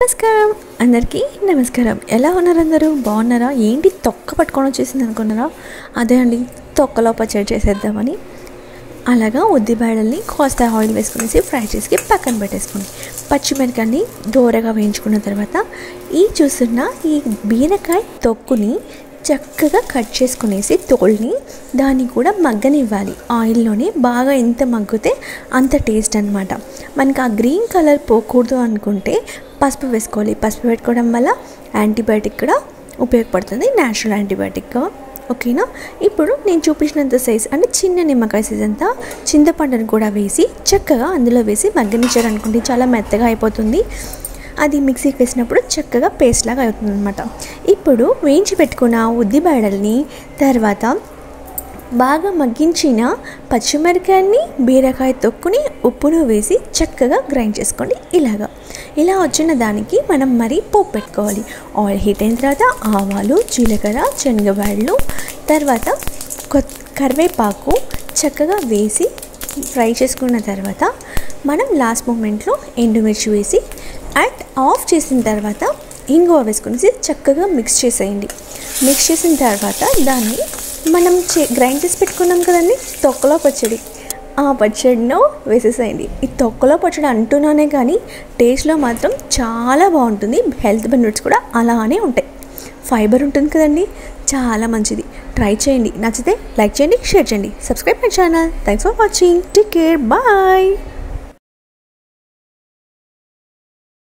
నమస్కారం అందరికీ నమస్కారం ఎలా ఉన్నారు అందరూ బాగున్నారా ఏంటి తొక్క పట్టుకొని వచ్చేసింది అనుకున్నారా అదే అండి తొక్కలో పచ్చడి చేసేద్దామని అలాగా ఉద్దిబాడల్ని కాస్త ఆయిల్ వేసుకునేసి ఫ్రై చేసి పక్కన పెట్టేసుకుని పచ్చిమిరకాయని దోరగా వేయించుకున్న తర్వాత ఈ చూస్తున్న ఈ బీరకాయ తొక్కుని చక్కగా కట్ చేసుకునేసి తోల్ని దాన్ని కూడా మగ్గనివ్వాలి ఆయిల్లోనే బాగా ఎంత మగ్గితే అంత టేస్ట్ అనమాట మనకి ఆ గ్రీన్ కలర్ పోకూడదు అనుకుంటే పసుపు వేసుకోవాలి పసుపు పెట్టుకోవడం వల్ల యాంటీబయాటిక్ కూడా ఉపయోగపడుతుంది న్యాచురల్ యాంటీబయాటిక్ ఓకేనా ఇప్పుడు నేను చూపించినంత సైజ్ అంటే చిన్న నిమ్మకాయ సైజ్ అంతా చింతపండును కూడా వేసి చక్కగా అందులో వేసి మగ్గనిచ్చారనుకోండి చాలా మెత్తగా అయిపోతుంది అది మిక్సీకి వేసినప్పుడు చక్కగా పేస్ట్ లాగా అవుతుంది అనమాట ఇప్పుడు వేయించి పెట్టుకున్న ఉద్దిబాడల్ని తర్వాత బాగా మగ్గించిన పచ్చిమిరకాయని బీరకాయ తొక్కుని ఉప్పును వేసి చక్కగా గ్రైండ్ చేసుకోండి ఇలాగా ఇలా వచ్చిన దానికి మనం మరి పోపు పెట్టుకోవాలి ఆయిల్ హీట్ అయిన తర్వాత ఆవాలు జీలకర్ర శనగబాళ్ళు తర్వాత కొత్ కరివేపాకు చక్కగా వేసి ఫ్రై చేసుకున్న తర్వాత మనం లాస్ట్ మూమెంట్లో ఎండుమిర్చి వేసి అండ్ ఆఫ్ చేసిన తర్వాత ఇంగువ వేసుకునేసి చక్కగా మిక్స్ చేసేయండి మిక్స్ చేసిన తర్వాత దాన్ని మనం చే గ్రైండ్ చేసి పెట్టుకున్నాం కదండి తొక్కలో పచ్చడి ఆ పచ్చడిలో వేసేసేయండి ఈ తొక్కలో పచ్చడి అంటున్నానే కానీ టేస్ట్లో మాత్రం చాలా బాగుంటుంది హెల్త్ బెనిఫిట్స్ కూడా అలానే ఉంటాయి ఫైబర్ ఉంటుంది కదండి చాలా మంచిది ట్రై చేయండి నచ్చితే లైక్ చేయండి షేర్ చేయండి subscribe my channel thanks for watching take care bye